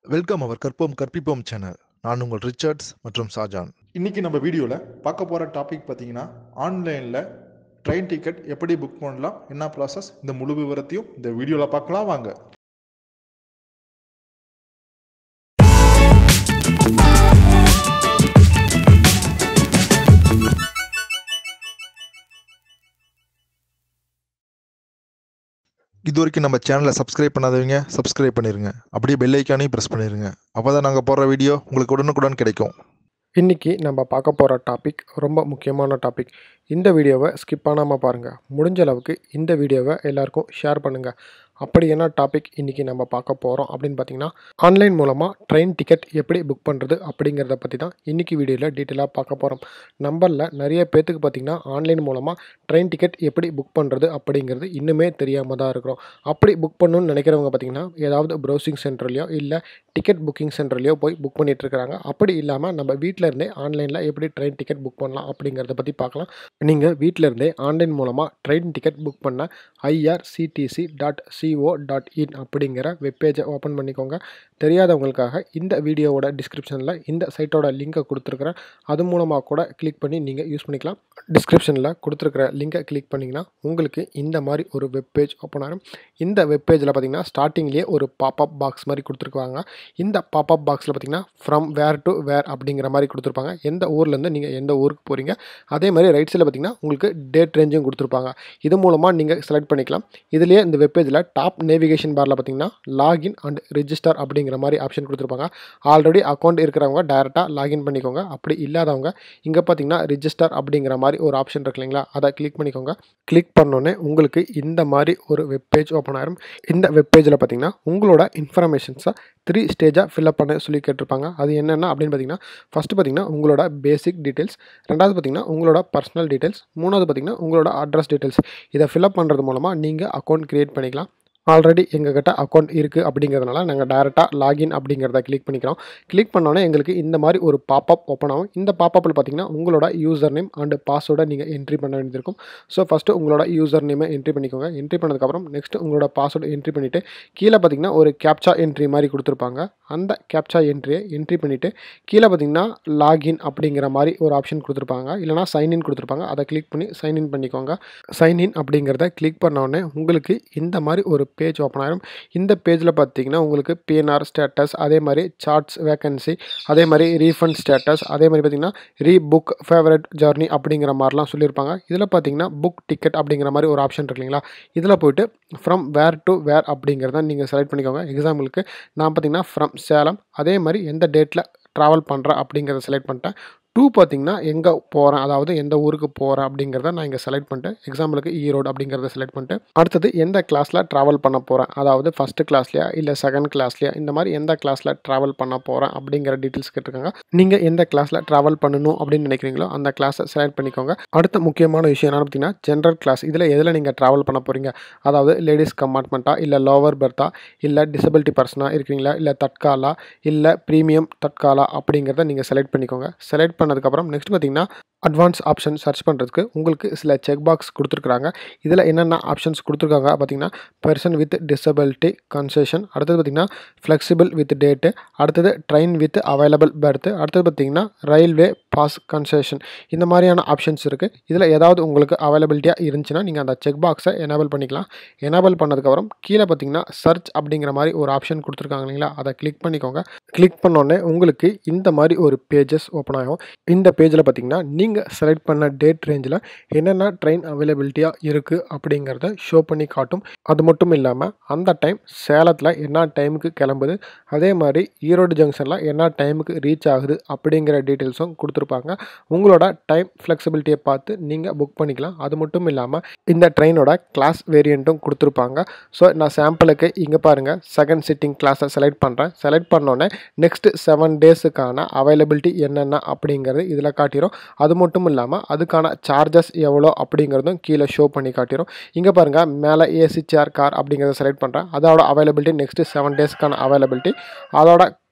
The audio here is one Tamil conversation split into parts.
வெல்கம் அவர் கற்போம் கற்பிப்போம் சேனல் நான் உங்கள் ரிச்சர்ட்ஸ் மற்றும் ஷாஜான் இன்னைக்கு நம்ம வீடியோவில் பார்க்க போகிற டாபிக் பார்த்தீங்கன்னா ஆன்லைனில் ட்ரெயின் டிக்கெட் எப்படி புக் பண்ணலாம் என்ன ப்ராசஸ் இந்த முழு விவரத்தையும் இந்த வீடியோவில் பார்க்கலாம் வாங்க இது வரைக்கும் நம்ம சேனலை சப்ஸ்கிரைப் பண்ணாதவங்க சப்ஸ்கிரைப் பண்ணிருங்க அப்படியே பெல் ஐக்கானையும் ப்ரெஸ் பண்ணிருங்க அப்போ தான் நாங்கள் போடுற வீடியோ உங்களுக்கு உடனுக்குடன் கிடைக்கும் இன்றைக்கி நம்ம பார்க்க போகிற டாபிக் ரொம்ப முக்கியமான டாபிக் இந்த வீடியோவை ஸ்கிப் பண்ணாமல் பாருங்கள் முடிஞ்ச அளவுக்கு இந்த வீடியோவை எல்லாருக்கும் ஷேர் பண்ணுங்கள் அப்படி என்ன டாபிக் இன்றைக்கி நம்ம பார்க்க போகிறோம் அப்படின்னு பார்த்தீங்கன்னா ஆன்லைன் மூலமாக ட்ரெயின் டிக்கெட் எப்படி புக் பண்ணுறது அப்படிங்கிறத பற்றி தான் இன்றைக்கி வீடியோவில் டீட்டெயிலாக பார்க்க போகிறோம் நம்பரில் நிறைய பேர்த்துக்கு பார்த்திங்கன்னா ஆன்லைன் மூலமாக ட்ரெயின் டிக்கெட் எப்படி புக் பண்ணுறது அப்படிங்கிறது இன்னுமே தெரியாமல் தான் இருக்கிறோம் அப்படி புக் பண்ணணும்னு நினைக்கிறவங்க பார்த்திங்கன்னா ஏதாவது ப்ரௌசிங் சென்டர்லையோ இல்லை டிக்கெட் புக்கிங் சென்டர்லையோ போய் புக் பண்ணிட்டு இருக்காங்க அப்படி இல்லாமல் நம்ம வீட்டில் இருந்தே ஆன்லைனில் எப்படி ட்ரெயின் டிக்கெட் புக் பண்ணலாம் அப்படிங்கிறத பற்றி பார்க்கலாம் நீங்கள் வீட்டில் இருந்தே ஆன்லைன் மூலமாக ட்ரெயின் டிக்கெட் புக் பண்ண IRCTC dot co dot in அப்படிங்கிற வெப்பேஜை ஓப்பன் பண்ணிக்கோங்க தெரியாதவங்களுக்காக இந்த வீடியோவோட டிஸ்கிரிப்ஷனில் இந்த சைட்டோட லிங்கை கொடுத்துருக்குறேன் அது மூலமாக கூட கிளிக் பண்ணி நீங்கள் யூஸ் பண்ணிக்கலாம் டிஸ்கிரிப்ஷனில் கொடுத்துருக்குற லிங்கை கிளிக் பண்ணிங்கன்னா உங்களுக்கு இந்த மாதிரி ஒரு வெப்பேஜ் ஓப்பன் ஆகும் இந்த வெப்பேஜில் பார்த்தீங்கன்னா ஸ்டார்டிங்லேயே ஒரு பாப்அப் பாக்ஸ் மாதிரி கொடுத்துருக்காங்க இந்த பாப்அப் பாக்ஸில் பார்த்தீங்கன்னா ஃப்ரம் வேர் டு வேர் அப்படிங்கிற மாதிரி கொடுத்துருப்பாங்க எந்த ஊர்லேருந்து நீங்கள் எந்த ஊருக்கு போகிறீங்க அதே மாதிரி ரைட் சைடில் பார்த்தீங்கன்னா உங்களுக்கு டேட் ரேஞ்சும் கொடுத்துருப்பாங்க இது மூலமாக நீங்கள் செலக்ட் பண்ணிக்கலாம் இதுலேயே இந்த வெப்பேஜில் டாப் நேவிகேஷன் பாரில் பார்த்தீங்கன்னா லாகின் அண்ட் ரிஜிஸ்டர் அப்படிங்கிற மாதிரி ஆப்ஷன் கொடுத்துருப்பாங்க ஆல்ரெடி அக்கௌண்ட் இருக்கிறவங்க டேரெக்டாக லாகின் பண்ணிக்கோங்க அப்படி இல்லாதவங்க இங்கே பார்த்தீங்கன்னா ரிஜிஸ்டர் அப்படிங்கிற மாதிரி ஒரு ஆப்ஷன் இருக்கு இல்லைங்களா அதை கிளிக் பண்ணிக்கோங்க கிளிக் பண்ணோன்னே உங்களுக்கு இந்த மாதிரி ஒரு வெப்பேஜ் ஓப்பன் ஆயிரும் இந்த வெப்பேஜில் பார்த்தீங்கன்னா உங்களோட இன்ஃபர்மேஷன்ஸை த்ரீ ஸ்டேஜாக ஃபில்அப் பண்ண சொல்லி கேட்டிருப்பாங்க அது என்னென்ன அப்படின்னு பார்த்தீங்கன்னா ஃபஸ்ட்டு பார்த்தீங்கன்னா உங்களோட பேசிக் டீட்டெயில்ஸ் ரெண்டாவது பார்த்தீங்கன்னா உங்களோட பர்சனல் டீட்டெயில்ஸ் மூணாவது பார்த்தீங்கன்னா உங்களோட அட்ரஸ் டீட்டெயில்ஸ் இதை ஃபில்அப் பண்ணுறது மூலமாக நீங்கள் அக்கௌண்ட் க்ரியேட் பண்ணிக்கலாம் ஆல்ரெடி எங்ககிட்ட அக்கௌண்ட் இருக்குது அப்படிங்கிறதுனால நாங்கள் டேரெக்டாக லாகின் அப்படிங்கிறத கிளிக் பண்ணிக்கிறோம் கிளிக் பண்ணோன்னே எங்களுக்கு இந்த மாதிரி ஒரு பாப்அப் ஓப்பன் ஆகும் இந்த பாப்பப்பில் பார்த்தீங்கன்னா உங்களோட யூசர் நேம் அண்டு பாஸ்வேர்டை நீங்கள் என்ட்ரி பண்ண வேண்டியிருக்கும் ஸோ ஃபஸ்ட்டு உங்களோட யூசர் நேமை என்ட்ரி பண்ணிக்கோங்க என்ட்ரி பண்ணதுக்கப்புறம் நெக்ஸ்ட் உங்களோட பாஸ்வேர்டு என்ட்ரி பண்ணிவிட்டு கீழே பார்த்தீங்கன்னா ஒரு கேப்சா என்ட்ரி மாதிரி கொடுத்துருப்பாங்க அந்த கேப்சா என்ட்ரியை என்ட்ரி பண்ணிவிட்டு கீழே பார்த்தீங்கன்னா லாகின் அப்படிங்கிற மாதிரி ஒரு ஆப்ஷன் கொடுத்துருப்பாங்க இல்லைனா சைன்இன் கொடுத்துருப்பாங்க அதை கிளிக் பண்ணி சைன்இன் பண்ணிக்கோங்க சைன்இன் அப்படிங்கிறத கிளிக் பண்ண உடனே உங்களுக்கு இந்த மாதிரி ஒரு பேஜ் ஓப்பன் ஆகிடும் இந்த பேஜில் பார்த்தீங்கன்னா உங்களுக்கு பிஎன்ஆர் ஸ்டேட்டஸ் அதே மாதிரி சார்ட்ஸ் வேக்கன்சி அதே மாதிரி ரீஃபண்ட் ஸ்டேட்டஸ் அதே மாதிரி பார்த்தீங்கன்னா ரீ புக் ஃபேவரட் ஜர்னி அப்படிங்கிற மாதிரிலாம் சொல்லியிருப்பாங்க இதில் பார்த்தீங்கன்னா புக் டிக்கெட் அப்படிங்கிற மாதிரி ஒரு ஆப்ஷன் இருக்கு இல்லைங்களா இதில் போயிட்டு ஃப்ரம் வேர் டு வேர் அப்படிங்கிறத நீங்கள் செலக்ட் பண்ணிக்கோங்க எக்ஸாம்பிளுக்கு நான் பார்த்தீங்கன்னா ஃப்ரம் சேலம் அதே மாதிரி எந்த டேட்டில் ட்ராவல் பண்ணுறேன் அப்படிங்கிறத செலக்ட் பண்ணிட்டேன் டூ பார்த்தீங்கன்னா எங்கே போகிறேன் அதாவது எந்த ஊருக்கு போகிறேன் அப்படிங்கிறத நான் இங்கே செலக்ட் பண்ணிட்டு எக்ஸாம்பிளுக்கு ஈரோடு அப்படிங்கிறத செலக்ட் பண்ணிட்டு அடுத்தது எந்த கிளாஸில் ட்ராவல் பண்ண போகிறேன் அதாவது ஃபஸ்ட்டு கிளாஸ்லையா இல்லை செகண்ட் கிளாஸ்லையா இந்த மாதிரி எந்த கிளாஸில் ட்ராவல் பண்ண போகிறேன் அப்படிங்கிற டீட்டெயில்ஸ் கேட்டிருக்காங்க நீங்கள் எந்த கிளாஸில் ட்ராவல் பண்ணணும் அப்படின்னு நினைக்கிறீங்களோ அந்த கிளாஸை செலக்ட் பண்ணிக்கோங்க அடுத்த முக்கியமான விஷயம் என்னென்னு பார்த்தீங்கன்னா ஜென்ரல் கிளாஸ் இதில் எதில் நீங்கள் ட்ராவல் பண்ண போகிறீங்க அதாவது லேடிஸ் கம்பார்ட்மெண்ட்டா இல்லை லோவர் பெர்த்தா இல்லை டிசபிலிட்டி பர்சனாக இருக்கிறீங்களா இல்லை தட்காலா இல்லை ப்ரீமியம் தட்காலா அப்படிங்கிறத நீங்கள் செலக்ட் பண்ணிக்கோங்க செலக்ட் பண்ணதுக்கப்புறம் நெக்ஸ்ட் பார்த்தீங்கன்னா அட்வான்ஸ் ஆப்ஷன் சர்ச் பண்ணுறதுக்கு உங்களுக்கு சில செக் பாக்ஸ் கொடுத்துருக்குறாங்க இதில் என்னென்ன ஆப்ஷன்ஸ் கொடுத்துருக்காங்க பார்த்தீங்கன்னா பர்சன் வித் டிசபிலிட்டி கன்செஷன் அடுத்தது பார்த்தீங்கன்னா ஃப்ளெக்சிபிள் வித் டேட்டு அடுத்தது ட்ரெயின் வித் அவைலபிள் பெர்த்து அடுத்தது பார்த்தீங்கன்னா ரயில்வே பாஸ் கன்செஷன் இந்த மாதிரியான ஆப்ஷன்ஸ் இருக்குது இதில் ஏதாவது உங்களுக்கு அவைலபிலிட்டியாக இருந்துச்சுன்னா நீங்கள் அந்த செக் பாக்ஸை எனேபிள் பண்ணிக்கலாம் எனேபிள் பண்ணதுக்கப்புறம் கீழே பார்த்தீங்கன்னா சர்ச் அப்படிங்கிற மாதிரி ஒரு ஆப்ஷன் கொடுத்துருக்காங்க இல்லைங்களா அதை கிளிக் பண்ணிக்கோங்க கிளிக் பண்ணோடனே உங்களுக்கு இந்த மாதிரி ஒரு பேஜஸ் ஓப்பன் ஆகும் இந்த பேஜில் பார்த்தீங்கன்னா நீங்கள் செலக்ட் பண்ண டேட் ரேஞ்சில் என்னென்ன ட்ரெயின் அவைலபிலிட்டியாக இருக்குது அப்படிங்கிறத ஷோ பண்ணி காட்டும் அது மட்டும் இல்லாமல் அந்த டைம் சேலத்தில் என்ன டைமுக்கு கிளம்புது அதே மாதிரி ஈரோடு ஜங்ஷனில் என்ன டைமுக்கு ரீச் ஆகுது அப்படிங்கிற டீட்டெயில்ஸும் கொடுத்துருப்பாங்க உங்களோட டைம் ஃப்ளெக்சிபிலிட்டியை பார்த்து நீங்கள் புக் பண்ணிக்கலாம் அது மட்டும் இல்லாமல் இந்த ட்ரெயினோட கிளாஸ் வேரியண்ட்டும் கொடுத்துருப்பாங்க ஸோ நான் சாம்பிளுக்கு இங்கே பாருங்கள் செகண்ட் சிட்டிங் கிளாஸை செலக்ட் பண்ணுறேன் செலக்ட் பண்ணோன்னே நெக்ஸ்ட்டு செவன் டேஸுக்கான அவைலபிலிட்டி என்னென்ன அப்படிங்கிறது இதில் காட்டிடும் அது மட்டும் இல்லாமல் அதுக்கான சார்ஜஸ் எவ்வளோ அப்படிங்கிறதும் கீழே ஷோ பண்ணி காட்டிடும் இங்கே பாருங்கள் மேலே ஏசி சேர் கார் அப்படிங்கிறத செலக்ட் பண்ணுறேன் அதோட அவைலபிலிட்டி நெக்ஸ்ட்டு செவன் டேஸ்க்கான அவைலபிலிட்டி அதோட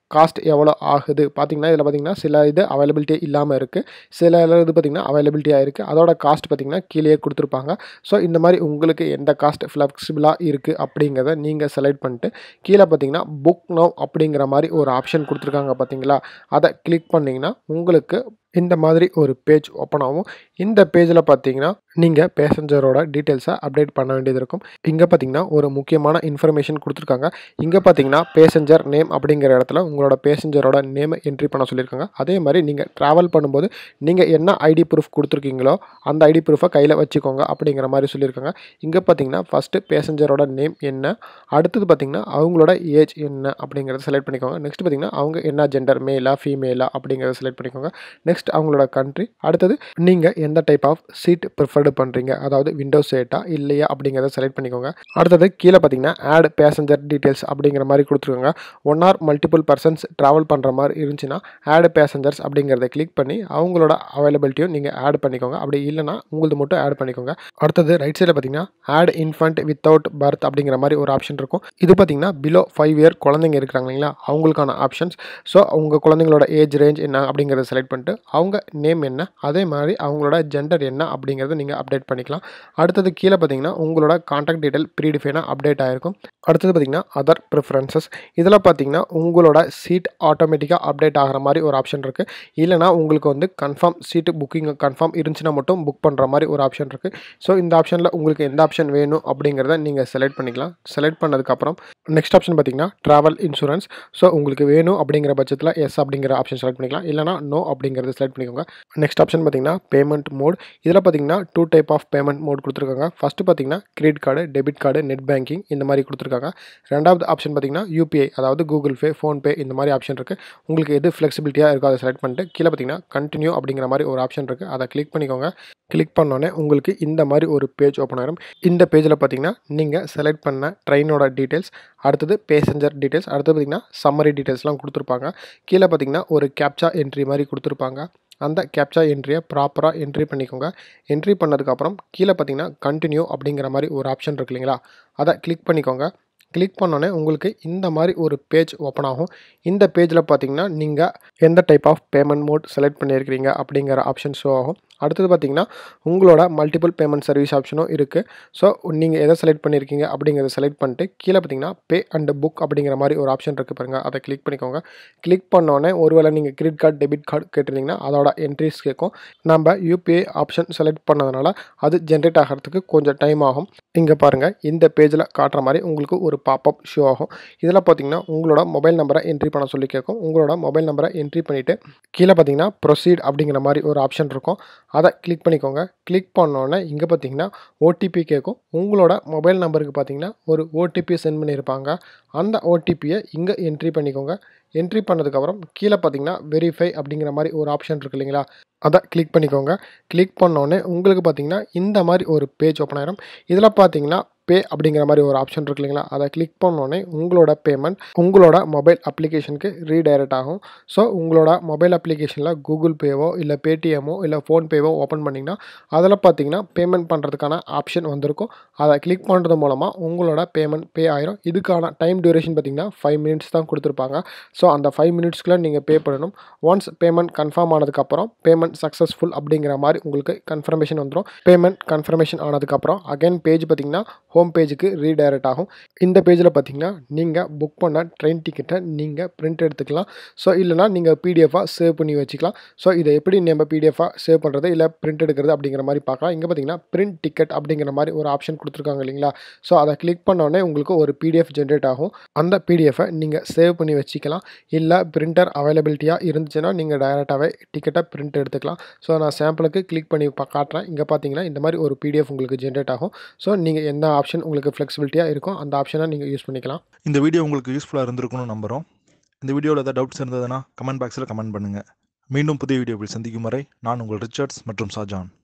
காஸ்ட் எவ்வளோ ஆகுது பார்த்தீங்கன்னா இதில் பார்த்தீங்கன்னா சில இது அவைலபிலிட்டி இல்லாமல் இருக்குது சில இது பார்த்திங்கன்னா அவைலபிலிட்டியாக இருக்குது அதோட காஸ்ட் பார்த்திங்கன்னா கீழேயே கொடுத்துருப்பாங்க ஸோ இந்த மாதிரி உங்களுக்கு எந்த காஸ்ட் ஃப்ளெக்சிபிளாக இருக்குது அப்படிங்கிறத நீங்கள் செலக்ட் பண்ணிட்டு கீழே பார்த்தீங்கன்னா புக் நோ அப்படிங்கிற மாதிரி ஒரு ஆப்ஷன் கொடுத்துருக்காங்க பார்த்தீங்களா அதை கிளிக் பண்ணிங்கன்னா உங்களுக்கு இந்த மாதிரி ஒரு பேஜ் ஓப்பன் ஆகும் இந்த பேஜில் பார்த்தீங்கன்னா நீங்கள் பேசஞ்சரோட டீட்டெயில்ஸை அப்டேட் பண்ண வேண்டியது இருக்கும் இங்கே பார்த்தீங்கன்னா ஒரு முக்கியமான இன்ஃபர்மேஷன் கொடுத்துருக்காங்க இங்கே பார்த்தீங்கன்னா பேசஞ்சர் நேம் அப்படிங்கிற இடத்துல உங்களோட பேசஞ்சரோட நேமை என்ட்ரி பண்ண சொல்லியிருக்காங்க அதே மாதிரி நீங்கள் ட்ராவல் பண்ணும்போது நீங்கள் என்ன ஐடி ப்ரூஃப் கொடுத்துருக்கீங்களோ அந்த ஐடி ப்ரூஃபை கையில் வச்சுக்கோங்க அப்படிங்கிற மாதிரி சொல்லியிருக்காங்க இங்கே பார்த்தீங்கன்னா ஃபஸ்ட்டு பேசஞ்சரோட நேம் என்ன அடுத்தது பார்த்தீங்கன்னா அவங்களோட ஏஜ் என்ன அப்படிங்கிறத செலக்ட் பண்ணிக்கோங்க நெக்ஸ்ட் பார்த்தீங்கன்னா அவங்க என்ன ஜெண்டர் மேலா ஃபீமேலா அப்படிங்கிறத செலக்ட் பண்ணிக்கோங்க நெக்ஸ்ட் அவங்களோட கண்ட்ரி அடுத்தது நீங்கள் எந்த டைப் ஆஃப் சீட் ப்ரிஃபர்டு பண்ணுறீங்க அதாவது விண்டோ சீட்டா இல்லையா அப்படிங்கிறத செலக்ட் பண்ணிக்கோங்க அடுத்தது கீழே பார்த்தீங்கன்னா ஆட் பேசஞ்சர் டீட்டெயில்ஸ் அப்படிங்கிற மாதிரி கொடுத்துருக்காங்க one or multiple persons travel பண்ணுற மாதிரி இருந்துச்சுன்னா ஆட் பேசஞ்சர்ஸ் அப்படிங்கிறத கிளிக் பண்ணி அவங்களோட அவைலபிலிட்டியும் நீங்கள் ஆட் பண்ணிக்கோங்க அப்படி இல்லைனா உங்களது மட்டும் ஆட் பண்ணிக்கோங்க அடுத்தது ரைட் சைடில் பார்த்தீங்கன்னா ஆட் இன்ஃபண்ட் வித்தவுட் பர்த் அப்படிங்கிற மாதிரி ஒரு ஆப்ஷன் இருக்கும் இது பார்த்தீங்கன்னா பிலோ ஃபைவ் இயர் குழந்தைங்க இருக்கிறாங்க இல்லைங்களா அவங்களுக்கான ஆப்ஷன்ஸ் ஸோ உங்கள் குழந்தைங்களோட ஏஜ் ரேஞ்ச் என்ன அப்படிங்கிறத செலக்ட் பண்ணிட்டு அவங்க நேம் என்ன அதே மாதிரி அவங்களோட ஜெண்டர் என்ன அப்படிங்கிறத நீங்கள் அப்டேட் பண்ணிக்கலாம் அடுத்தது கீழே பார்த்தீங்கன்னா உங்களோட காண்டாக்ட் டீட்டெயில் ப்ரீடிஃபைனாக அப்டேட் ஆகிருக்கும் அடுத்தது பார்த்தீங்கன்னா அதர் ப்ரிஃபரன்சஸ் இதில் பார்த்தீங்கன்னா உங்களோட சீட் ஆட்டோமேட்டிக்காக அப்டேட் ஆகிற மாதிரி ஒரு ஆப்ஷன் இருக்குது இல்லைனா உங்களுக்கு வந்து கன்ஃபார்ம் சீட்டு புக்கிங் கன்ஃபார்ம் இருந்துச்சுன்னா மட்டும் புக் பண்ணுற மாதிரி ஒரு ஆப்ஷன் இருக்குது ஸோ இந்த ஆப்ஷனில் உங்களுக்கு எந்த ஆப்ஷன் வேணும் அப்படிங்கிறத நீங்கள் செலக்ட் பண்ணிக்கலாம் செலக்ட் பண்ணதுக்கப்புறம் நெக்ஸ்ட் ஆப்ஷன் பார்த்தீங்கன்னா ட்ராவல் இன்சூரன்ஸ் ஸோ உங்களுக்கு வேணும் அப்படிங்கிற பட்சத்தில் எஸ் அப்படிங்கிற ஆப்ஷன் செலக்ட் பண்ணிக்கலாம் இல்லைனா நோ அப்படிங்கிறத செலக்ட் பண்ணிக்கோங்க நெக்ஸ்ட் ஆப்ஷன் பார்த்தீங்கன்னா பேமெண்ட் மோட் இதில் பார்த்தீங்கன்னா two type of payment mode கொடுத்துருக்காங்க ஃபஸ்ட்டு பார்த்தீங்கன்னா credit card debit card net banking இந்த மாதிரி கொடுத்துருக்காங்க ரெண்டாவது ஆப்ஷன் பார்த்தீங்கன்னா யூபிஐ அதாவது கூகுள் பே ஃபோன்பே இந்த மாதிரி ஆப்ஷன் இருக்குது உங்களுக்கு எது ஃப்ளெக்சிபிலிட்டியாக இருக்கோ அதை செலக்ட் பண்ணிட்டு கீழே பார்த்தீங்கன்னா கண்டினியூ அப்படிங்கிற மாதிரி ஒரு ஆப்ஷன் இருக்குது அதை கிளிக் பண்ணிக்கோங்க கிளிக் பண்ணோன்னே உங்களுக்கு இந்த மாதிரி ஒரு பேஜ் ஓப்பன் ஆகிரும் இந்த பேஜில் பார்த்தீங்கன்னா நீங்கள் செலக்ட் பண்ண ட்ரெயினோட டீட்டெயில்ஸ் அடுத்தது பேசஞ்சர் டீட்டெயில்ஸ் அடுத்தது பார்த்தீங்கன்னா சம்மரி டீட்டெயில்ஸ்லாம் கொடுத்துருப்பாங்க கீழே பார்த்தீங்கன்னா ஒரு கேப்சா என்ட்ரி மாதிரி கொடுத்துருப்பாங்க அந்த கேப்சா என்ட்ரியை ப்ராப்பராக என்ட்ரி பண்ணிக்கோங்க என்ட்ரி பண்ணதுக்கப்புறம் கீழே பார்த்தீங்கன்னா கண்டினியூ அப்படிங்கிற மாதிரி ஒரு ஆப்ஷன் இருக்கு இல்லைங்களா அதை கிளிக் பண்ணிக்கோங்க கிளிக் பண்ணோன்னே உங்களுக்கு இந்த மாதிரி ஒரு பேஜ் ஓப்பன் ஆகும் இந்த பேஜில் பார்த்தீங்கன்னா நீங்கள் எந்த type of payment mode select பண்ணியிருக்கிறீங்க அப்படிங்கிற ஆப்ஷன் ஷோ ஆகும் அடுத்தது பார்த்தீங்கன்னா உங்களோட மல்டிபிள் பேமெண்ட் சர்வீஸ் ஆப்ஷனும் இருக்குது ஸோ நீங்கள் எதை செலக்ட் பண்ணியிருக்கீங்க அப்படிங்கிறத செலக்ட் பண்ணிட்டு கீழே பார்த்தீங்கன்னா பே அண்ட் புக் அப்படிங்கிற மாதிரி ஒரு ஆப்ஷன் இருக்குது பாருங்கள் அதை கிளிக் பண்ணிக்கோங்க கிளிக் பண்ணோன்னே ஒருவேளை நீங்கள் கிரெடிட் கார்டு டெபிட் கார்டு கேட்டிருந்தீங்கன்னா அதோட என்ட்ரிஸ் கேட்கும் நம்ம யூபிஐ ஆப்ஷன் செலக்ட் பண்ணதுனால அது ஜென்ரேட் ஆகிறதுக்கு கொஞ்சம் டைம் ஆகும் இங்கே பாருங்கள் இந்த பேஜில் காட்டுற மாதிரி உங்களுக்கு ஒரு பாப்அப் ஷோ ஆகும் இதில் பார்த்தீங்கன்னா உங்களோட மொபைல் நம்பரை என்ட்ரி பண்ண சொல்லி கேட்கும் உங்களோட மொபைல் நம்பரை என்ட்ரி பண்ணிவிட்டு கீழே பார்த்தீங்கன்னா ப்ரொசீட் அப்படிங்கிற மாதிரி ஒரு ஆப்ஷன் இருக்கும் அதை கிளிக் பண்ணிக்கோங்க கிளிக் பண்ணோன்னே இங்கே பார்த்தீங்கன்னா ஓடிபி கேட்கும் உங்களோட மொபைல் நம்பருக்கு பார்த்தீங்கன்னா ஒரு ஓடிபி சென்ட் பண்ணியிருப்பாங்க அந்த ஓடிபியை இங்கே என்ட்ரி பண்ணிக்கோங்க என்ட்ரி பண்ணதுக்கப்புறம் கீழே பார்த்தீங்கன்னா வெரிஃபை அப்படிங்கிற மாதிரி ஒரு ஆப்ஷன் இருக்கு இல்லைங்களா அதை கிளிக் பண்ணிக்கோங்க கிளிக் பண்ணோன்னே உங்களுக்கு பார்த்தீங்கன்னா இந்த மாதிரி ஒரு பேஜ் ஓப்பன் ஆயிரும் இதில் பார்த்தீங்கன்னா பே அப்படிங்கிற மாதிரி ஒரு ஆப்ஷன் இருக்கு இல்லைங்களா அதை கிளிக் பண்ணோன்னே உங்களோட பேமெண்ட் உங்களோட மொபைல் அப்ளிகேஷனுக்கு ரீடைரக்ட் ஆகும் ஸோ உங்களோட மொபைல் அப்ளிகேஷனில் கூகுள் பேவோ இல்லை பேடிஎம்மோ இல்லை ஃபோன்பேவோ ஓப்பன் பண்ணிங்கன்னா அதில் பார்த்தீங்கன்னா பேமெண்ட் பண்ணுறதுக்கான ஆப்ஷன் வந்திருக்கும் அதை கிளிக் பண்ணுறது மூலமாக உங்களோட பேமெண்ட் பே ஆயிரும் இதுக்கான டைம் டியூரேஷன் பார்த்தீங்கன்னா ஃபைவ் மினிட்ஸ் தான் கொடுத்துருப்பாங்க ஸோ அந்த ஃபைவ் மினிட்ஸ்க்குள்ளே நீங்கள் பே பண்ணணும் ஒன்ஸ் பேமெண்ட் கன்ஃபார்ம் ஆனதுக்கப்புறம் பேமெண்ட் சக்ஸஸ்ஃபுல் அப்படிங்கிற மாதிரி உங்களுக்கு கன்ஃபர்மேஷன் வந்துடும் பேமெண்ட் கன்ஃபர்மேஷன் ஆனதுக்கப்புறம் அகைன் பேஜ் பார்த்தீங்கன்னா ஹோம் பேஜுக்கு ரீடைரக்ட் ஆகும் இந்த பேஜில் பார்த்தீங்கன்னா நீங்கள் புக் பண்ண ட்ரெயின் டிக்கெட்டை நீங்கள் பிரிண்ட் எடுத்துக்கலாம் ஸோ இல்லைனா நீங்கள் பிடிஎஃபாக சேவ் பண்ணி வச்சுக்கலாம் ஸோ இதை எப்படி நம்ம பிடிஎஃபாக சேவ் பண்ணுறது இல்லை பிரிண்ட் எடுக்கிறது அப்படிங்கிற மாதிரி பார்க்கலாம் இங்கே பார்த்தீங்கன்னா பிரிண்ட் டிக்கெட் அப்படிங்கிற மாதிரி ஒரு ஆப்ஷன் கொடுத்துருக்காங்க இல்லைங்களா ஸோ அதை கிளிக் பண்ணோடனே உங்களுக்கு ஒரு பிடிஎஃப் ஜென்ரேட் ஆகும் அந்த பிடிஎஃபை நீங்கள் சேவ் பண்ணி வச்சுக்கலாம் இல்லை பிரிண்டர் அவைலபிலிட்டியாக இருந்துச்சுன்னா நீங்கள் டைரெக்டாகவே டிக்கெட்டை பிரிண்ட் எடுத்துக்கலாம் ஸோ நான் சாம்பிளுக்கு கிளிக் பண்ணி பா காட்டுறேன் இங்கே பார்த்தீங்கன்னா இந்த மாதிரி ஒரு பிடிஎஃப் உங்களுக்கு ஜென்ரேட் ஆகும் ஸோ நீங்கள் எந்த ஆப்ஷன் உங்களுக்கு ஃப்ளெக்சிபிலிட்டியாக இருக்கும் அந்த ஆப்ஷனை நீங்கள் யூஸ் பண்ணிக்கலாம் இந்த வீடியோ உங்களுக்கு யூஸ்ஃபுல்லாக இருந்திருக்கும்னு நம்புகிறோம் இந்த வீடியோவில் ஏதாவது டவுட்ஸ் இருந்ததுன்னா கமெண்ட் பாக்ஸில் கமெண்ட் பண்ணுங்கள் மீண்டும் புதிய வீடியோவில் சந்திக்கும் வரை நான் உங்கள் ரிச்சர்ட்ஸ் மற்றும் ஷாஜான்